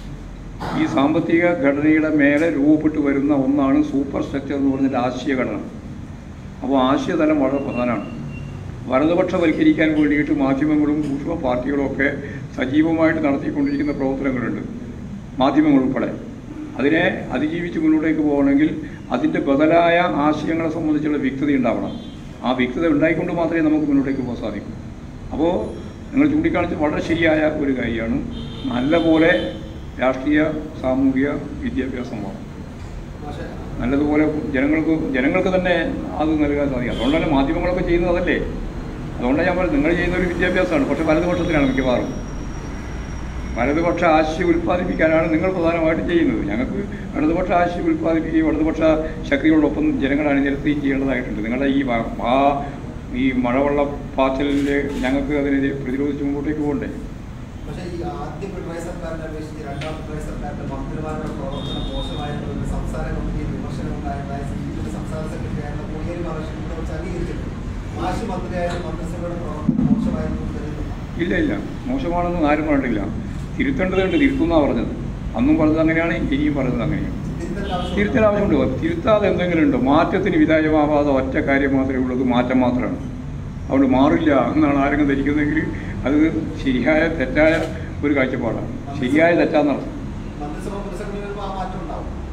ഈ സാമ്പത്തിക ഘടനയുടെ മേലെ രൂപപ്പെട്ടു വരുന്ന ഒന്നാണ് സൂപ്പർ സ്ട്രക്ചർ എന്ന് പറഞ്ഞാൽ ആശയ ഘടന അപ്പോൾ ആശയതലം വളരെ പ്രധാനമാണ് വലതുപക്ഷവൽക്കരിക്കാൻ വേണ്ടിയിട്ട് മാധ്യമങ്ങളും സൂക്ഷ്മ പാർട്ടികളും ഒക്കെ സജീവമായിട്ട് നടത്തിക്കൊണ്ടിരിക്കുന്ന പ്രവർത്തനങ്ങളുണ്ട് മാധ്യമങ്ങൾ ഉൾപ്പെടെ അതിനെ അതിജീവിച്ച് മുന്നോട്ടേക്ക് പോകണമെങ്കിൽ അതിൻ്റെ ബദലായ ആശയങ്ങളെ സംബന്ധിച്ചുള്ള വ്യക്തത ഉണ്ടാവണം ആ വ്യക്തത ഉണ്ടായിക്കൊണ്ട് മാത്രമേ നമുക്ക് മുന്നോട്ടേക്ക് പോകാൻ സാധിക്കൂ അപ്പോൾ നിങ്ങൾ ചൂണ്ടിക്കാണിച്ച വളരെ ശരിയായ ഒരു കാര്യമാണ് നല്ലപോലെ രാഷ്ട്രീയ സാമൂഹിക വിദ്യാഭ്യാസം വേണം പക്ഷേ നല്ലതുപോലെ ജനങ്ങൾക്ക് ജനങ്ങൾക്ക് തന്നെ അത് നൽകാൻ സാധിക്കും അതുകൊണ്ട് തന്നെ മാധ്യമങ്ങളൊക്കെ ചെയ്യുന്നത് അതല്ലേ അതുകൊണ്ടാണ് ഞാൻ പറയുന്നത് നിങ്ങൾ ചെയ്യുന്ന ഒരു വിദ്യാഭ്യാസമാണ് പക്ഷേ വലതുപക്ഷത്തിലാണ് മിക്കവാറും വലതുപക്ഷ ആശയം ഉൽപ്പാദിപ്പിക്കാനാണ് നിങ്ങൾ പ്രധാനമായിട്ടും ചെയ്യുന്നത് ഞങ്ങൾക്ക് ഇടതുപക്ഷ ആശയം ഉൽപ്പാദിപ്പിക്കുകയും ഇടതുപക്ഷ ശക്തികളോടൊപ്പം ജനങ്ങളെ അണിനിരത്തുകയും ചെയ്യേണ്ടതായിട്ടുണ്ട് നിങ്ങളുടെ ഈ വ- ആ ഈ മഴവെള്ള പാച്ചലിൽ ഞങ്ങൾക്ക് അതിനെ പ്രതിരോധിച്ച് മുമ്പോട്ടേക്ക് പോകണ്ടേ പക്ഷേ ഈ ആദ്യ പിണറായി സർക്കാരിനെ അപേക്ഷിച്ച് രണ്ടാം പിണറായി സർക്കാരിന്റെ മന്ത്രിമാരുടെ പ്രവർത്തനം മോശമായിരുന്നു എന്ന് സംസ്ഥാന കമ്മിറ്റിയിൽ വിമർശനം ഉണ്ടായതായ സി പി എമ്മിന്റെ സംസ്ഥാന സെക്രട്ടറി ആയിരുന്ന കോടിയേരി ബാലകൃഷ്ണൻ കുറിച്ച് അംഗീകരിച്ചിട്ടുണ്ട് മാഷി മന്ത്രിയായാലും മന്ത്രിസഭയുടെ പ്രവർത്തനം മോശമായിരുന്നു എന്ന് കരുതുന്നു ഇല്ല ഇല്ല മോശമാണെന്ന് ആരും പറഞ്ഞിട്ടില്ല തിരുത്തേണ്ടതുണ്ട് തിരുത്തുന്നാണ് പറഞ്ഞത് അന്നും പറഞ്ഞത് അങ്ങനെയാണ് ഇനിയും പറഞ്ഞത് അങ്ങനെയാണ് തിരുത്തൽ ആവശ്യം തിരുത്തൽ ആവശ്യമുണ്ട് തിരുത്താതെ എന്തെങ്കിലും ഉണ്ടോ മാറ്റത്തിന് വിധേയമാവാതെ ഒറ്റ കാര്യം മാത്രമേ ഉള്ളത് മാറ്റം മാത്രമാണ് അതുകൊണ്ട് മാറില്ല എന്നാണ് ആരെങ്കിലും ധരിക്കുന്നതെങ്കിൽ അത് ശരിയായ തെറ്റായ ഒരു കാഴ്ചപ്പാടാണ് ശരിയായ തെറ്റാന്നർത്ഥം മന്ത്രിസഭ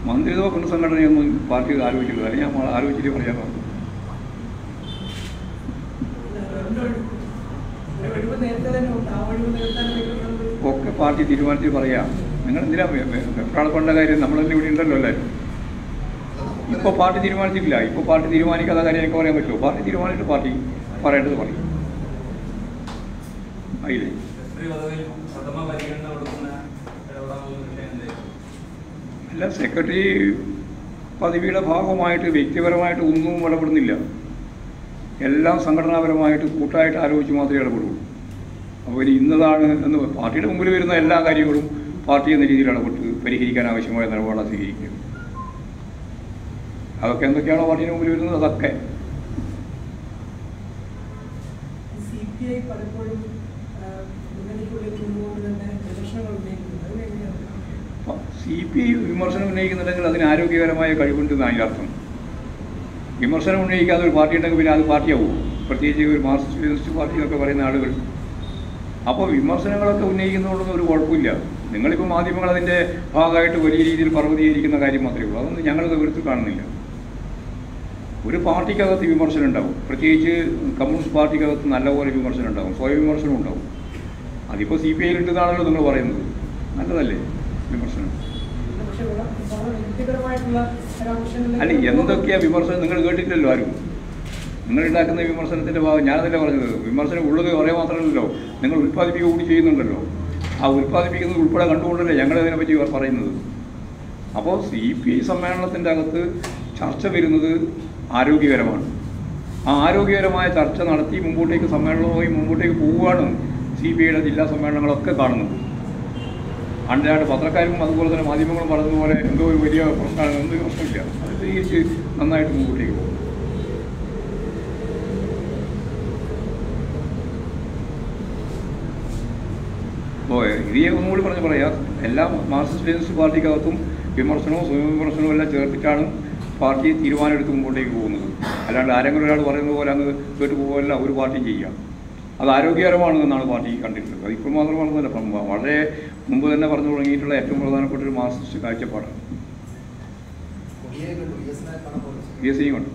മന്ത്രിതോ പുനഃസംഘടനയൊന്നും പാർട്ടി ആലോചിച്ചിട്ടില്ല അല്ലെങ്കിൽ ഞാൻ ആലോചിച്ചിട്ട് പറയാൻ പറഞ്ഞു ഒഴിവ് നേരത്തെ തന്നെ ഉണ്ട് ആ ഒഴിവ് നികത്താൻ വേണ്ടി ഒക്കെ പാർട്ടി തീരുമാനിച്ച് പറയാം നിങ്ങൾ എന്തിനാ വെപ്രാളപ്പെടേണ്ട കാര്യം നമ്മളെല്ലാം ഇവിടെ ഉണ്ടല്ലോ എല്ലാവരും ഇപ്പോൾ പാർട്ടി തീരുമാനിച്ചിട്ടില്ല ഇപ്പോൾ പാർട്ടി തീരുമാനിക്കാത്ത കാര്യം എനിക്ക് പറയാൻ പറ്റുമോ പാർട്ടി തീരുമാനിച്ചിട്ട് പാർട്ടി പറയേണ്ടത് പറയും ആയില്ലേ എസ്ത്രീ പദവിയിൽ പ്രഥമ പരിഗണന കൊടുക്കുന്ന ഇടപെടാനുള്ള വിഷയം അല്ല സെക്രട്ടറി പദവിയുടെ ഭാഗമായിട്ട് വ്യക്തിപരമായിട്ട് ഒന്നും ഇടപെടുന്നില്ല എല്ലാം സംഘടനാപരമായിട്ട് കൂട്ടായിട്ട് ആലോചിച്ച് മാത്രമേ ഇടപെടുള്ളൂ അപ്പോൾ ഇനി ഇന്നതാണ് എന്ന് പാർട്ടിയുടെ മുമ്പിൽ വരുന്ന എല്ലാ കാര്യങ്ങളും പാർട്ടി എന്ന രീതിയിൽ ഇടപെട്ട് പരിഹരിക്കാൻ ആവശ്യമായ നിലപാടാണ് സ്വീകരിക്കുക അതൊക്കെ എന്തൊക്കെയാണോ പാർട്ടിയുടെ മുമ്പിൽ വരുന്നത് അതൊക്കെ സി പി ഐ പലപ്പോഴും ആ, മുന്നണിക്കുള്ളിൽ നിന്നുകൊണ്ട് തന്നെ വിമർശനങ്ങൾ ഉന്നയിക്കുന്നത് അതിനെങ്ങനെയാണ് സി പി ഐ വിമർശനം ഉന്നയിക്കുന്നുണ്ടെങ്കിൽ അതിന് ആരോഗ്യകരമായ കഴിവുണ്ട് എന്നാണ് അർത്ഥം വിമർശനം ഉന്നയിക്കാതെ ഒരു പാർട്ടി ഉണ്ടെങ്കിൽ പിന്നെ അത് പാർട്ടിയാവും പ്രത്യേകിച്ച് ഒരു മാർക്സിസ്റ്റ് ലെനിനിസ്റ്റ് പാർട്ടി എന്നൊക്കെ പറയുന്ന ആളുകൾ അപ്പോൾ വിമർശനങ്ങളൊക്കെ ഉന്നയിക്കുന്നതുകൊണ്ടൊന്നും ഒരു കുഴപ്പമില്ല നിങ്ങളിപ്പോൾ മാധ്യമങ്ങൾ അതിൻ്റെ ഭാഗമായിട്ട് വലിയ രീതിയിൽ പർവ്വതീകരിക്കുന്ന കാര്യം മാത്രമേ ഉള്ളൂ അതൊന്നും ഞങ്ങൾ എടുത്ത് കാണുന്നില്ല ഒരു പാർട്ടിക്കകത്ത് വിമർശനം ഉണ്ടാവും പ്രത്യേകിച്ച് കമ്മ്യൂണിസ്റ്റ് പാർട്ടിക്കകത്ത് നല്ലപോലെ വിമർശനം ഉണ്ടാവും സ്വയം വിമർശനം ഉണ്ടാവും അതിപ്പോൾ സി പി ഐയിൽ ഉണ്ടെന്നാണല്ലോ നിങ്ങൾ പറയുന്നത് നല്ലതല്ലേ വിമർശനം പക്ഷേ ഇവിടെ വളരെ വ്യക്തിപരമായിട്ടുള്ള പരാമർശങ്ങളിലേക്ക് അല്ല എന്തൊക്കെയാ വിമർശനം നിങ്ങൾ കേട്ടിട്ടില്ലല്ലോ ആരും നിങ്ങൾ ഉണ്ടാക്കുന്ന വിമർശനത്തിന്റെ ഭാഗം ഞാനതല്ലേ പറഞ്ഞത് വിമർശനം ഉള്ളത് ഒരേ മാത്രമല്ലല്ലോ നിങ്ങൾ ഉൽപ്പാദിപ്പിക്കുക കൂടി ചെയ്യുന്നുണ്ടല്ലോ ആ ഉൽപ്പാദിപ്പിക്കുന്നത് ഉൾപ്പെടെ കണ്ടുകൊണ്ടല്ലേ ഞങ്ങൾ അതിനെപ്പറ്റി പറയുന്നത് അപ്പോൾ സി പി ഐ സമ്മേളനത്തിൻ്റെ അകത്ത് ചർച്ച വരുന്നത് ആരോഗ്യകരമാണ് ആ ആരോഗ്യകരമായ ചർച്ച നടത്തി മുമ്പോട്ടേക്ക് സമ്മേളനവുമായി മുമ്പോട്ടേക്ക് പോവുകയാണ് സി പി ഐയുടെ ജില്ലാ സമ്മേളനങ്ങളൊക്കെ കാണുന്നത് അണ്ടാണ്ട് പത്രക്കാരും അതുപോലെ തന്നെ മാധ്യമങ്ങളും പറഞ്ഞതുപോലെ എന്തോ ഒരു വലിയ പ്രശ്നമാണ് എന്ത് പ്രശ്നമില്ല അത് സ്വീകരിച്ച് നന്നായിട്ട് മുമ്പോട്ടേക്ക് പോകും അപ്പോൾ ഇത് ഞാൻ ഒന്നുകൂടി പറഞ്ഞ് പറയാം എല്ലാ മാർക്സിസ്റ്റ് ലെനിസ്റ്റ് പാർട്ടിക്കകത്തും വിമർശനവും സ്വയം വിമർശനവും എല്ലാം ചേർത്തിട്ടാണ് പാർട്ടി തീരുമാനമെടുത്ത് മുമ്പോട്ടേക്ക് പോകുന്നത് അല്ലാണ്ട് ആരെങ്കിലും ഒരാൾ പറയുന്നത് പോലെ അങ്ങ് കേട്ട് പോകുകയല്ല ഒരു പാർട്ടിയും ചെയ്യുക അത് ആരോഗ്യകരമാണ് എന്നാണ് പാർട്ടി കണ്ടിട്ടുള്ളത് അത് ഇപ്പോൾ മാത്രമാണെന്നല്ല ഇപ്പം വളരെ മുമ്പ് തന്നെ പറഞ്ഞു തുടങ്ങിയിട്ടുള്ള ഏറ്റവും പ്രധാനപ്പെട്ട ഒരു മാർക്സിസ്റ്റ് കാഴ്ചപ്പാടാണ് കൊടിയെ കണ്ടു വി എസിനെ കാണാൻ പോകുന്നു ബി എസ് സിയും കൊണ്ട്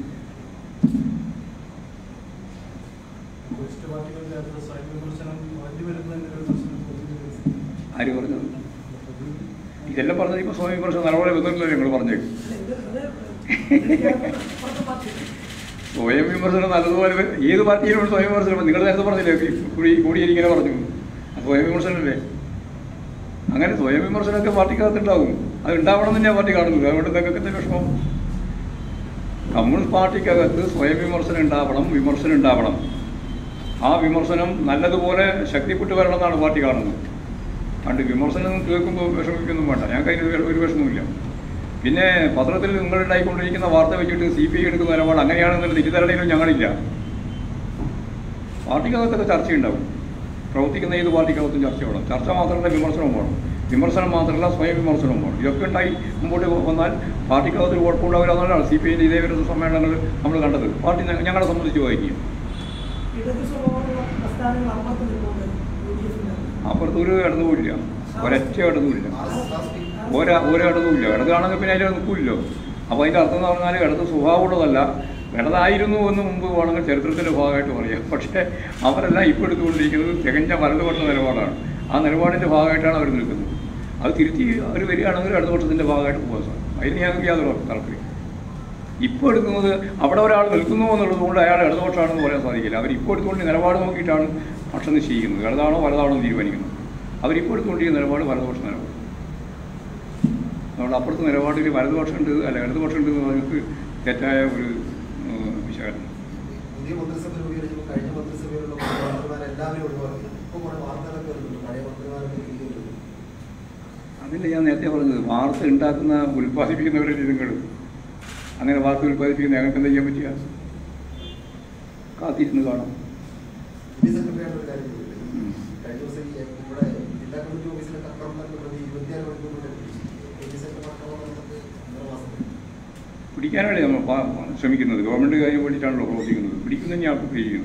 കമ്മ്യൂണിസ്റ്റ് പാർട്ടികളുടെ അത് സ്വയം വിമർശനം മാറ്റി വരുന്നതിന്റെ ഒരു പ്രശ്നം പൊതുവെ ആര് പറഞ്ഞത് ഇതെല്ലാം പറഞ്ഞത് ഇപ്പോൾ സ്വയം വിമർശനം നല്ലപോലെ വന്നിട്ടില്ല ഞങ്ങൾ പറഞ്ഞേക്കും ഇത് അത് പുറത്തെ പാർട്ടി സ്വയം വിമർശനം നല്ലതുപോലെ വരും. ഏത് പാർട്ടിയിലും സ്വയം വിമർശനം നിങ്ങൾ നേരത്തെ പറഞ്ഞില്ലേ കൂടി കൂടിയിൽ ഇങ്ങനെ പറഞ്ഞു അത് സ്വയം വിമർശനമല്ലേ അങ്ങനെ സ്വയം വിമർശനമൊക്കെ പാർട്ടിക്കകത്തുണ്ടാവും അത് ഉണ്ടാവണം എന്ന് തന്നെയാണ് പാർട്ടി കാണുന്നത് അതുകൊണ്ട് നിങ്ങൾക്ക് എന്താ വിഷമം കമ്മ്യൂണിസ്റ്റ് പാർട്ടിക്കകത്ത് സ്വയം വിമർശനം ഉണ്ടാവണം വിമർശനം ഉണ്ടാവണം ആ വിമർശനം നല്ലതുപോലെ ശക്തിപ്പെട്ട് വരണം എന്നാണ് പാർട്ടി കാണുന്നത് അതുകൊണ്ട് വിമർശനം കേൾക്കുമ്പോൾ വിഷമിക്കൊന്നും വേണ്ട ഞങ്ങൾക്ക് അതിന് ഒരു വിഷമവുമില്ല പിന്നെ പത്രത്തിൽ നിങ്ങളുണ്ടായിക്കൊണ്ടിരിക്കുന്ന വാർത്ത വെച്ചിട്ട് സി പി ഐ എടുക്കുന്ന നിലപാട് അങ്ങനെയാണെന്നുള്ള തിരിച്ചറിയലും ഞങ്ങളില്ല പാർട്ടിക്കകത്തൊക്കെ ചർച്ചയുണ്ടാവും പ്രവർത്തിക്കുന്ന ഏത് പാർട്ടിക്കകത്തും ചർച്ച വേണം ചർച്ച മാത്രമല്ല വിമർശനവും വേണം വിമർശനം മാത്രമല്ല സ്വയം വിമർശനവും വേണം ഇതൊക്കെ ഉണ്ടായി മുമ്പോട്ട് വന്നാൽ പാർട്ടിക്കകത്ത് ഒരു കുഴപ്പമുണ്ടാവില്ല എന്നുള്ളതാണ് സി പി ഐൻ്റെ ഇതേ വരുന്ന സമ്മേളനങ്ങൾ നമ്മൾ കണ്ടത് പാർട്ടി ഞ- ഞങ്ങളെ സംബന്ധിച്ച് വായിക്കും ഇടത് സ്വഭാവമുള്ള പ്രസ്ഥാനങ്ങൾ അപ്പുറത്ത് നിൽക്കുന്നത് യു ഡി എഫിൻ്റെ അപ്പുറത്ത് ഒരു ഇടതുമില്ല ഒരൊറ്റ ഇടതുമില്ല R S S last week ഒരാ ഒരു ഇടതുമില്ല ഇടതാണെങ്കിൽ പിന്നെ അതിൽ നിൽക്കില്ലല്ലോ അപ്പോൾ അതിൻ്റെ അർത്ഥം എന്ന് പറഞ്ഞാൽ ഇടത് സ്വഭാവമുള്ളതല്ല ഇടതായിരുന്നു എന്ന് മുമ്പ് വേണമെങ്കിൽ ചരിത്രത്തിൻ്റെ ഭാഗമായിട്ട് പറയാം പക്ഷേ അവരെല്ലാം ഇപ്പോൾ എടുത്തുകൊണ്ടിരിക്കുന്നത് തികഞ്ഞ വലതുപക്ഷ നിലപാടാണ് ആ നിലപാടിൻ്റെ ഭാഗമായിട്ടാണ് അവർ നിൽക്കുന്നത് അത് തിരുത്തി അവർ വരികയാണെങ്കിൽ ഇടതുപക്ഷത്തിൻ്റെ ഭാഗമായിട്ട് പോകാൻ സാധിക്കും അതിന് ഞങ്ങൾക്ക് യാതൊരു താല്പര്യം ഇപ്പോൾ എടുക്കുന്നത് അവിടെ ഒരാൾ നിൽക്കുന്നു എന്നുള്ളത് കൊണ്ട് അയാൾ ഇടതുപക്ഷമാണെന്ന് പറയാൻ സാധിക്കില്ല അവർ ഇപ്പോൾ എടുത്തുകൊണ്ട് നിലപാട് നോക്കിയിട്ടാണ് പക്ഷം നിശ്ചയിക്കുന്നത് ഇടതാണോ വലതാണോ എന്ന് തീരുമാനിക്കുന്നത് അവരിപ്പോൾ എടുത്തുകൊണ്ടിരിക്കുന്ന നിലപാട് വലതുപക്ഷ നിലപാട് അതുകൊണ്ട് അപ്പുറത്ത് നിലപാടിൽ വലതുപക്ഷം ഉണ്ട് അല്ല ഇടതുപക്ഷം ഉണ്ട് എന്ന് പറഞ്ഞിട്ട് തെറ്റായ ഒരു ഉം, വിശകലനം പുതിയ മന്ത്രിസഭ രൂപീകരിച്ചപ്പോൾ കഴിഞ്ഞ മന്ത്രിസഭയിലുള്ള കുറേ മന്ത്രിമാരെ എല്ലാവരും ഒഴിവാക്കി ഇപ്പോൾ കുറേ വാർത്തകളൊക്കെ വരുന്നുണ്ട് പഴയ മന്ത്രിമാരൊക്കെ തിരികെ വരുന്നു അതില്ല ഞാൻ നേരത്തെ പറഞ്ഞത് വാർത്ത ഉണ്ടാക്കുന്ന ഉൽപ്പാദിപ്പിക്കുന്നവരല്ലേ നിങ്ങൾ അങ്ങനെ വാർത്ത ഉൽപ്പാദിപ്പിക്കുന്ന ഞങ്ങൾക്ക് എന്താ ചെയ്യാൻ പറ്റുക കാത്തിരുന്ന് കാണാം ജില്ലാ സെക്രട്ടറിയാണ് ഒരു കാര്യം ചോദിച്ചത്. ഉം. കഴിഞ്ഞ ദിവസം ഈ ഇവിടെ ജില്ലാ കമ്മിറ്റി ഓഫീസിലൊക്കെ അപ്പുറം തന്നെ പ്രതി ഇരുപത്തിയാറ് മണിക്കൂർ കൊണ്ട് പിടിച്ചു പോലീസ് സെക്രട്ടറി നമുക്ക് ഒന്നര മാസം പിടിക്കാനാണ് നമ്മൾ പാ- ശ്രമിക്കുന്നത് ഗവൺമെൻറ് കാര്യം വേണ്ടിയിട്ടാണല്ലോ പ്രവർത്തിക്കുന്നത് പിടിക്കുന്ന തന്നെയാണ് ചെയ്യുന്നത്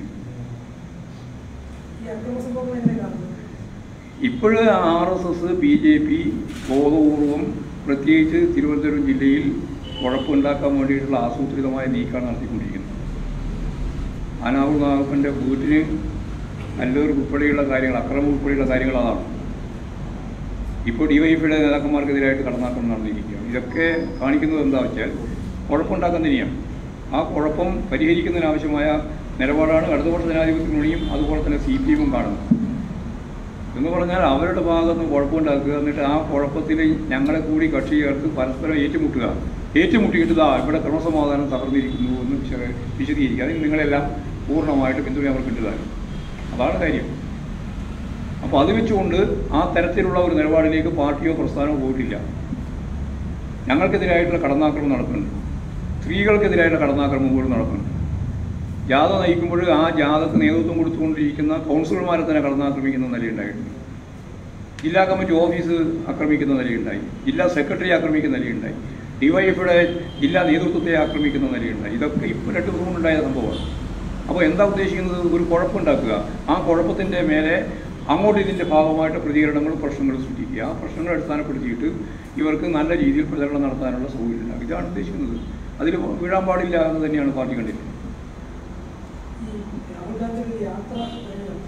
ഈ അക്രമ സംഭവങ്ങൾ എങ്ങനെ കാണുന്നത് ഇപ്പോഴ് R S S B J P ബോധപൂർവം പ്രത്യേകിച്ച് തിരുവനന്തപുരം ജില്ലയിൽ കുഴപ്പമുണ്ടാക്കാൻ വേണ്ടിയിട്ടുള്ള ആസൂത്രിതമായ നീക്കമാണ് നടത്തിക്കൊണ്ടിരിക്കുന്നത് അനാവൂർ നാഗപ്പൻ്റെ വീട്ടിന് നല്ലൊരു ഉൾപ്പെടെയുള്ള കാര്യങ്ങൾ അക്രമം ഉൾപ്പെടെയുള്ള കാര്യങ്ങൾ അതാണ് ഇപ്പോൾ ഡിവൈഎഫിയുടെ നേതാക്കന്മാർക്കെതിരായിട്ട് കടന്നാക്രമണം നടന്നിരിക്കുകയാണ് ഇതൊക്കെ കാണിക്കുന്നത് എന്താ വെച്ചാൽ കുഴപ്പമുണ്ടാക്കുന്നതിനെയാണ് ആ കുഴപ്പം പരിഹരിക്കുന്നതിനാവശ്യമായ നിലപാടാണ് ഇടതുപക്ഷ ജനാധിപത്യ മുന്നണിയും അതുപോലെ തന്നെ സി പി എമ്മും കാണുന്നത് എന്ന് പറഞ്ഞാൽ അവരുടെ ഭാഗത്ത് നിന്ന് കുഴപ്പമുണ്ടാക്കുക എന്നിട്ട് ആ കുഴപ്പത്തിൽ ഞങ്ങളെ കൂടി കക്ഷി ചേർത്ത് പരസ്പരം ഏറ്റുമുട്ടുക ഏറ്റുമുട്ടിയിട്ട് ഇതാ ഇവിടെ ക്രമസമാധാനം തകർന്നിരിക്കുന്നു എന്ന് വിശ- വിശദീകരിക്കുക അതിന് നിങ്ങളെല്ലാം പൂർണ്ണമായിട്ട് പിന്തുണ അവർക്ക് കിട്ടുന്നതാണ് അതാണ് കാര്യം അപ്പോൾ അത് വെച്ചുകൊണ്ട് ആ തരത്തിലുള്ള ഒരു നിലപാടിലേക്ക് പാർട്ടിയോ പ്രസ്ഥാനമോ പോയിട്ടില്ല ഞങ്ങൾക്കെതിരായിട്ടുള്ള കടന്നാക്രമണം നടക്കുന്നുണ്ട് സ്ത്രീകൾക്കെതിരായിട്ടുള്ള കടന്നാക്രമണം പോലും നടക്കുന്നുണ്ട് ജാഥ നയിക്കുമ്പോൾ ആ ജാഥക്ക് നേതൃത്വം കൊടുത്തുകൊണ്ടിരിക്കുന്ന കൗൺസിലർമാരെ തന്നെ കടന്നാക്രമിക്കുന്ന നിലയുണ്ടായിട്ടുണ്ട് ജില്ലാ കമ്മിറ്റി ഓഫീസ് ആക്രമിക്കുന്ന നിലയുണ്ടായി ജില്ലാ സെക്രട്ടറി ആക്രമിക്കുന്ന നിലയുണ്ടായി ഡിവൈഎഫിയുടെ ജില്ലാ നേതൃത്വത്തെ ആക്രമിക്കുന്ന നിലയുണ്ടായി ഇതൊക്കെ ഇപ്പോൾ രണ്ട് ദിവസം കൊണ്ടുണ്ടായ സംഭവമാണ് അപ്പോൾ എന്താ ഉദ്ദേശിക്കുന്നത് ഒരു കുഴപ്പമുണ്ടാക്കുക ആ കുഴപ്പത്തിൻ്റെ മേലെ അങ്ങോട്ട് ഇതിൻ്റെ ഭാഗമായിട്ട് പ്രതികരണങ്ങളും പ്രശ്നങ്ങളും സൃഷ്ടിക്കുക ആ പ്രശ്നങ്ങൾ അടിസ്ഥാനപ്പെടുത്തിയിട്ട് ഇവർക്ക് നല്ല രീതിയിൽ പ്രചരണം നടത്താനുള്ള സൗകര്യം ഉണ്ടാകും ഇതാണ് ഉദ്ദേശിക്കുന്നത് അതിൽ വീഴാൻ പാടില്ല എന്ന് തന്നെയാണ് പാർട്ടി കണ്ടിട്ടുള്ളത് ഈ രാഹുൽ ഗാന്ധിയുടെ യാത്ര കഴിഞ്ഞു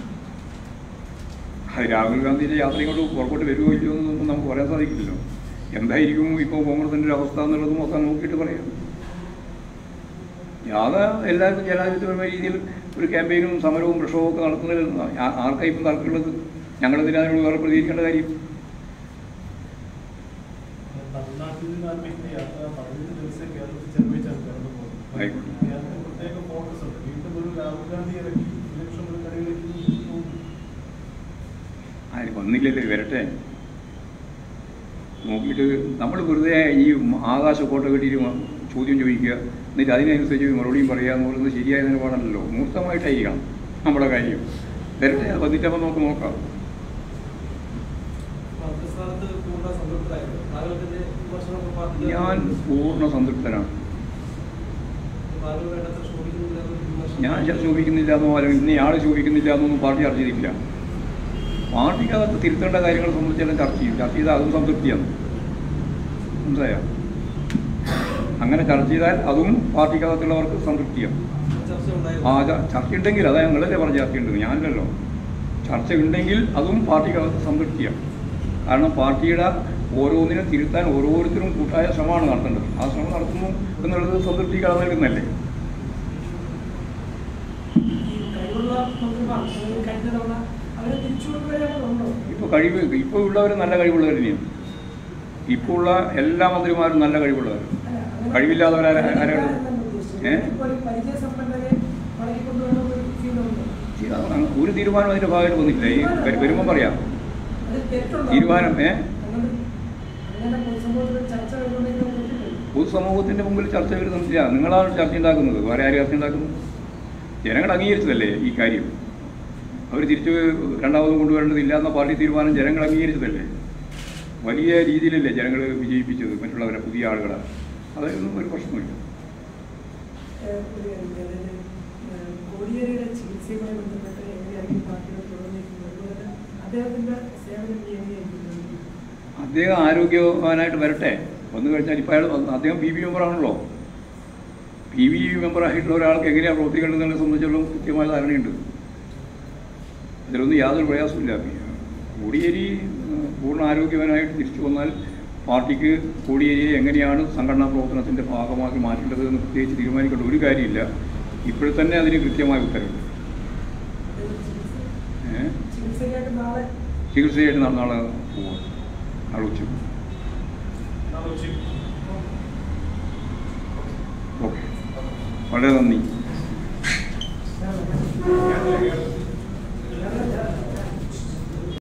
അത് രാഹുൽ ഗാന്ധിയുടെ യാത്ര ഇങ്ങോട്ട് പുറകോട്ട് വരുമോ ഇല്ലയോ എന്നൊന്നും നമുക്ക് പറയാൻ സാധിക്കില്ലല്ലോ എന്തായിരിക്കും ഇപ്പോൾ കോൺഗ്രസിൻ്റെ ഒരു അവസ്ഥ എന്നുള്ളതും ഒക്കെ നോക്കിയിട്ട് പറയാം യാത എല്ലാവർക്കും ജനാധിപത്യപരമായ രീതിയിൽ ഒരു ക്യാമ്പയിനും സമരവും പ്രക്ഷോഭവും ഒക്കെ നടത്തുന്നതിൽ ആ- ആർക്കാ ഇപ്പം താല്പര്യമുള്ളത് ഞങ്ങളെന്തിനാ അതിനോട് വേറെ പ്രതികരിക്കേണ്ട കാര്യം തമിഴ്നാട്ടിൽ നിന്ന് ആരംഭിക്കുന്ന യാത്ര പതിനഞ്ച് ദിവസം കേരളത്തിൽ ചെലവഴിച്ചാണ് കടന്നു പോകുന്നത് ആയിക്കോട്ടെ. കേരളത്തിൽ പ്രത്യേക ഫോക്കസ് ഉണ്ട് വീണ്ടും ഒരു രാഹുൽ ഗാന്ധി ഇറക്കി ഇലക്ഷൻ ഒരു കടയിലേക്ക് പോകും ആര് വന്നില്ലല്ലേ വരട്ടെ നോക്കിയിട്ട് നമ്മൾ വെറുതെ ഈ ആകാശക്കോട്ട കെട്ടിയിട്ട് ചോദ്യം ചോദിക്കുക എന്നിട്ട് അതിനനുസരിച്ച് മറുപടിയും പറയുക എന്ന് പറയുന്നത് ശരിയായ നിലപാടല്ലല്ലോ മൂർത്തമായിട്ടായിരിക്കണം നമ്മുടെ കാര്യം വരട്ടെ അത് വന്നിട്ടപ്പോൾ നമുക്ക് നോക്കാം മന്ത്രിസ്ഥാനത്ത് പൂർണ്ണ സംതൃപ്തരായിരുന്നു താങ്കൾക്കിന്റെ വിമർശനമൊക്കെ പാർട്ടി ഞാൻ പൂർണ്ണ സംതൃപ്തനാണ് താങ്കൾ വേണ്ടത്ര ശോഭിക്കുന്നില്ല എന്നൊരു വിമർശനം ഞാൻ ച- ശോഭിക്കുന്നില്ല എന്നോ അല്ലെങ്കിൽ ഇന്നയാൾ ശോഭിക്കുന്നില്ല എന്നൊന്നും പാർട്ടി ചർച്ച ചെയ്തിട്ടില്ല പാർട്ടിക്കകത്ത് തിരുത്തേണ്ട കാര്യങ്ങളെ സംബന്ധിച്ചെല്ലാം ചർച്ച ചെയ്യും ചർച്ച ചെയ്താൽ അതും സംതൃപ്തിയാണ് മനസ്സിലായോ അങ്ങനെ ചർച്ച ചെയ്താൽ അതും പാർട്ടിക്കകത്തുള്ളവർക്ക് സംതൃപ്തിയാണ് ചർച്ച ആ ഉണ്ടായിരുന്നു ച- ചർച്ച ഉണ്ടെങ്കിൽ അതാ ഞങ്ങളല്ലേ പറഞ്ഞ ചർച്ചയുണ്ട് ഞാനല്ലല്ലോ ചർച്ച ഉണ്ടെങ്കിൽ അതും പാർട്ടിക്കകത്ത് സംതൃപ്തിയാണ് കാരണം പാർട്ടിയുടെ ഓരോന്നിനും തിരുത്താൻ ഓരോരുത്തരും കൂട്ടായ ശ്രമമാണ് നടത്തേണ്ടത് ആ ശ്രമം നടത്തുന്നു എന്നുള്ളത് സംതൃപ്തിക്കാതെ നൽകുന്നതല്ലേ ഈ കഴിവുള്ള മന്ത്രിമാർ അതായത് കഴിഞ്ഞ തവണ അവരെ തിരിച്ചുകൊണ്ടുവരേണ്ടതുണ്ടോ ഇപ്പോൾ കഴിവ് ഇപ്പോൾ ഉള്ളവർ നല്ല കഴിവുള്ളവർ തന്നെയാണ് ഇപ്പോൾ ഉള്ള എല്ലാ മന്ത്രിമാരും നല്ല കഴിവുള്ളവർ അല്ല, അങ്ങനെ കഴിവില്ലാത്തവരാരാ ആരാണ് എന്നല്ല ഉദ്ദേശിച്ചത്. ഏ? ഇപ്പോൾ ഒരു പരിചയസമ്പന്നരെ വളർത്തിക്കൊണ്ടുവരണമെന്ന് ഒരു ഫീലുണ്ട് ഒരു തീരുമാനം അതിൻ്റെ ഭാഗമായിട്ട് വന്നിട്ടില്ല ഈ വരു- വരുമ്പം പറയാം അത് തെറ്റുണ്ടോ തീരുമാനം, ഏ? അങ്ങനെ അങ്ങനെ പൊതുസമൂഹത്തിൽ ചർച്ച വരുന്നുണ്ടെങ്കിൽ അത് തെറ്റില്ലല്ലോ. പൊതുസമൂഹത്തിൻ്റെ മുമ്പിൽ ചർച്ച വരുന്നില്ല നിങ്ങളാണ് ചർച്ച ഉണ്ടാക്കുന്നത് വേറെ ആരും ചർച്ച ഉണ്ടാക്കുന്നത് ജനങ്ങൾ അംഗീകരിച്ചതല്ലേ ഈ കാര്യം അവർ തിരിച്ച് രണ്ടാമതും കൊണ്ടുവരേണ്ടതില്ല എന്ന പാർട്ടി തീരുമാനം ജനങ്ങൾ അംഗീകരിച്ചതല്ലേ വലിയ രീതിയിലല്ലേ ജനങ്ങൾ വിജയിപ്പിച്ചത് മറ്റുള്ളവരെ പുതിയ ആളുകളെ അതൊന്നും ഒരു പ്രശ്നമില്ല ഏ, ഒരു കാര്യം, അതായത് ഏ, കോടിയേരിയുടെ ചികിത്സയുമായി ബന്ധപ്പെട്ട് എങ്ങനെയായിരിക്കും പാർട്ടിയുടെ തുടർന്നിരിക്കുന്നത് അതുപോലെ തന്നെ അദ്ദേഹത്തിന്റെ സേവനം ഇനി എങ്ങനെയായിരിക്കും അദ്ദേഹം ആരോഗ്യവാനായിട്ട് വരട്ടെ വന്നു കഴിഞ്ഞാൽ ഇപ്പോൾ അയാൾ വന്ന് അദ്ദേഹം പി ബി മെമ്പറാണല്ലോ പി ബി മെമ്പറായിട്ടുള്ള ഒരാൾക്ക് എങ്ങനെയാണ് പ്രവർത്തിക്കേണ്ടതെന്നെ സംബന്ധിച്ചുള്ള കൃത്യമായ ധാരണയുണ്ട് അതിലൊന്നും യാതൊരു പ്രയാസമില്ല കോടിയേരി ഏഹ്, പൂർണ്ണ ആരോഗ്യവാനായിട്ട് തിരിച്ചു വന്നാൽ പാർട്ടിക്ക് കോടിയേരിയെ എങ്ങനെയാണ് സംഘടനാ പ്രവർത്തനത്തിൻ്റെ ഭാഗമാക്കി മാറ്റേണ്ടത് എന്ന് പ്രത്യേകിച്ച് തീരുമാനിക്കേണ്ട ഒരു കാര്യമില്ല ഇപ്പോഴും തന്നെ അതിന് കൃത്യമായ ഉത്തരവുണ്ട് ഏഹ് ചികിത്സയ്ക്കായിട്ട് നാളെ ചികിത്സയായിട്ട് നാ- നാളെ പോവാം നാളെ ഉച്ചയ്ക്ക് നാളെ ഉച്ചയ്ക്ക് ഓക്കെ വളരെ നന്ദി നാളെ ഞാൻ